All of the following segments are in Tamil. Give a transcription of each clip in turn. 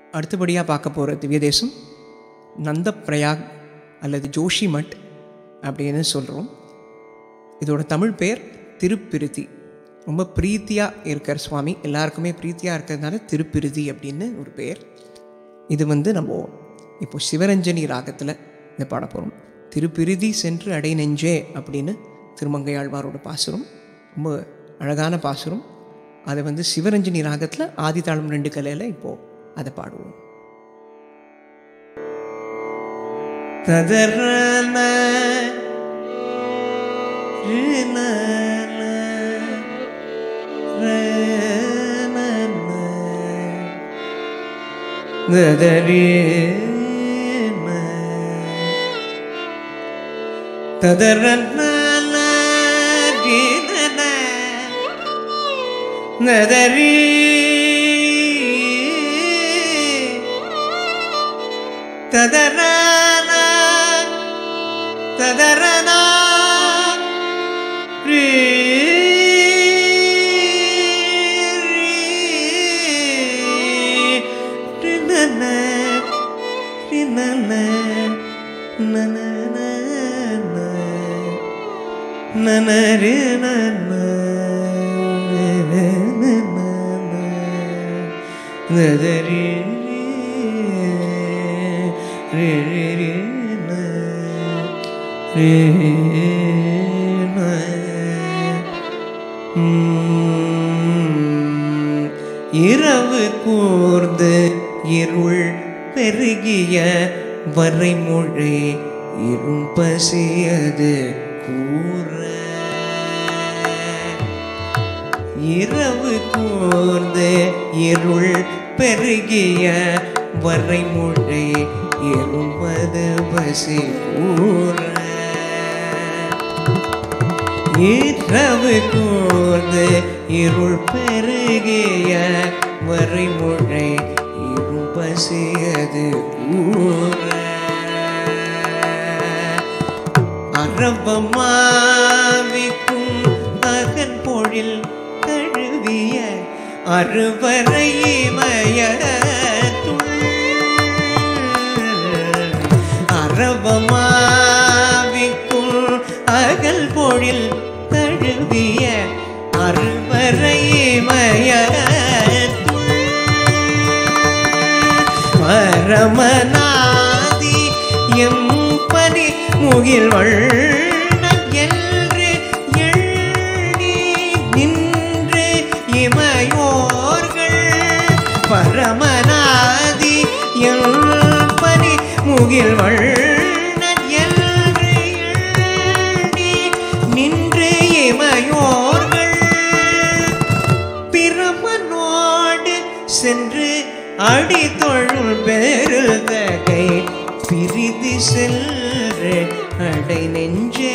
அடுத்தபடியாக பார்க்க போகிற திவ்ய தேசம் நந்தப்பிரயாக் அல்லது ஜோஷிமட் அப்படின்னு சொல்கிறோம் இதோட தமிழ் பேர் திருப்பிருத்தி ரொம்ப பிரீத்தியாக இருக்கிற சுவாமி எல்லாருக்குமே பிரீத்தியாக இருக்கிறதுனால திருப்பிருதி அப்படின்னு ஒரு பேர் இது வந்து நம்ம இப்போ சிவரஞ்சனி ராகத்தில் இதை பாட போகிறோம் திருப்பிருதி சென்று அடை நெஞ்சே அப்படின்னு திருமங்கையாழ்வாரோட பாசுரம் ரொம்ப அழகான பாசுரம் அதை வந்து சிவரஞ்சனி ராகத்தில் ஆதிதாளம் ரெண்டு கலையில் இப்போது அதை பாடுவோம் ததரன ததரன நதரி ததரன ததரன ரீ ரினன ரினன நனன நனரினன நதரி ரே ரே ரே ரே இரவு கூர்ந்து இருள் பெருகிய வரைமொழி இரும் பசியது கூற இரவு கூர்ந்து இருள் பெருகிய வரைமொழி இருப்பது பசி கூற இரவு கூர்ந்து இருள் பெருகிய வரைமொழி இரும் பசியது கூற அரபமாவிக்கும் அகன் பொழில் தழுவிய அறுவரை இமய அரபமாவிக்கும் அகல் பொழில் தழுவிய அறுவரை இமய பரமநாதி எம்பனி முகில் வண்ணன் என்று எண்ணி நின்று இமையோர்கள் பரமநாதி எம்பனி முகில் வண்ணன் என்று எண்ணி நின்று இமையோர்கள் பிரமனோடு சென்று அடி தொழுள் பெருள் தகை பிரிதி சென்று அடை நெஞ்சே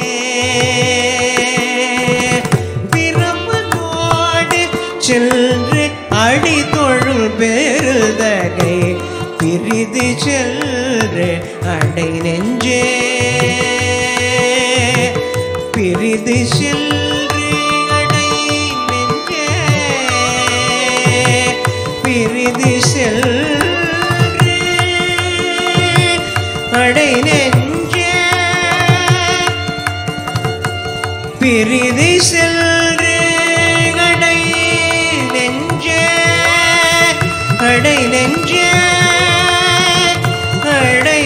பிரமனோடு சென்று அடி தொழுள் பெருள் தகை பிரிதி சென்று அடை நெஞ்சே பிரிதி சென்று அடை நெஞ்சே பிரிதி சென்று அடை நெஞ்சே பிரிதி சென்று அடை நெஞ்சே அடை நெஞ்சே அடை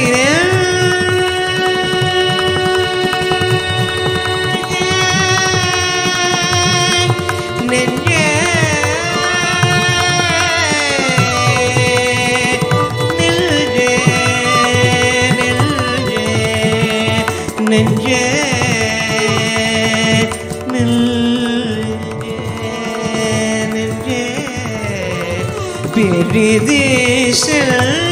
நெஞ்சே நெஞ்சே நெஞ்சே நெஞ்சே நெஞ்சே நெஞ்சே பிரிதி செல்